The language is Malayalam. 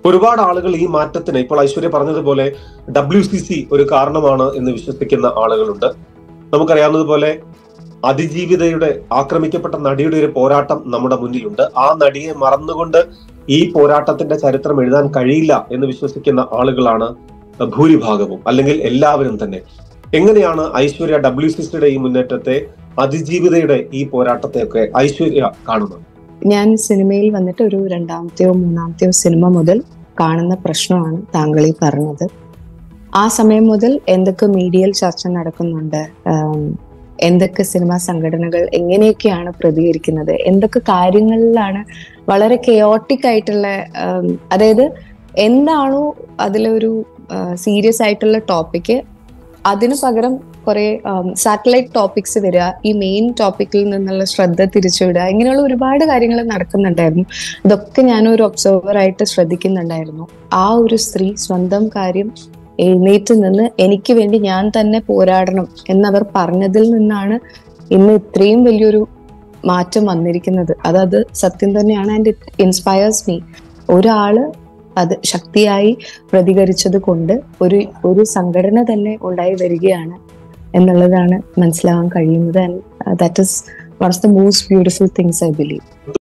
ഒരുപാട് ആളുകൾ ഈ മാറ്റത്തിന് ഇപ്പോൾ ഐശ്വര്യ പറഞ്ഞതുപോലെ ഡബ്ല്യു സി സി ഒരു കാരണമാണ് എന്ന് വിശ്വസിക്കുന്ന ആളുകളുണ്ട് നമുക്കറിയാവുന്നതുപോലെ അതിജീവിതയുടെ ആക്രമിക്കപ്പെട്ട നടിയുടെ ഒരു പോരാട്ടം നമ്മുടെ മുന്നിലുണ്ട് ആ നടിയെ മറന്നുകൊണ്ട് ഈ പോരാട്ടത്തിന്റെ ചരിത്രം എഴുതാൻ കഴിയില്ല എന്ന് വിശ്വസിക്കുന്ന ആളുകളാണ് ഭൂരിഭാഗവും അല്ലെങ്കിൽ എല്ലാവരും തന്നെ എങ്ങനെയാണ് ഐശ്വര്യ ഡബ്ല്യു സി സിയുടെ ഈ മുന്നേറ്റത്തെ അതിജീവിതയുടെ ഈ പോരാട്ടത്തെയൊക്കെ ഐശ്വര്യ കാണുന്നത് ഞാൻ സിനിമയിൽ വന്നിട്ട് ഒരു രണ്ടാമത്തെയോ മൂന്നാമത്തെയോ സിനിമ മുതൽ കാണുന്ന പ്രശ്നമാണ് താങ്കൾ ഈ പറഞ്ഞത് ആ സമയം മുതൽ എന്തൊക്കെ മീഡിയയിൽ ചർച്ച നടക്കുന്നുണ്ട് ആം, എന്തൊക്കെ സിനിമാ സംഘടനകൾ എങ്ങനെയൊക്കെയാണ് പ്രതികരിക്കുന്നത് എന്തൊക്കെ കാര്യങ്ങളിലാണ് വളരെ കെയോട്ടിക് ആയിട്ടുള്ള ആം, അതായത് എന്താണോ അതിലൊരു സീരിയസ് ആയിട്ടുള്ള ടോപ്പിക്ക് അതിനു പകരം കുറെ സാറ്റലൈറ്റ് ടോപ്പിക്സ് വരിക ഈ മെയിൻ ടോപ്പിക്കിൽ നിന്നുള്ള ശ്രദ്ധ തിരിച്ചുവിടുക ഇങ്ങനെയുള്ള ഒരുപാട് കാര്യങ്ങൾ നടക്കുന്നുണ്ടായിരുന്നു ഇതൊക്കെ ഞാനൊരു ഒബ്സർവർ ആയിട്ട് ശ്രദ്ധിക്കുന്നുണ്ടായിരുന്നു ആ ഒരു സ്ത്രീ സ്വന്തം കാര്യം എഴുന്നേറ്റ് നിന്ന് എനിക്ക് വേണ്ടി ഞാൻ തന്നെ പോരാടണം എന്നവർ പറഞ്ഞതിൽ നിന്നാണ് ഇന്ന് ഇത്രയും വലിയൊരു മാറ്റം വന്നിരിക്കുന്നത് അതത് സത്യം തന്നെയാണ് ആൻഡ് ഇറ്റ് ഇൻസ്പയേഴ്സ് മീ ഒരാള് അത് ശക്തിയായി പ്രതികരിച്ചത് കൊണ്ട് ഒരു ഒരു സംഘടന തന്നെ ഉണ്ടായി വരികയാണ് എന്നുള്ളതാണ് മനസ്സിലാവാൻ കഴിയുന്നത് and that is one of the most beautiful things I believe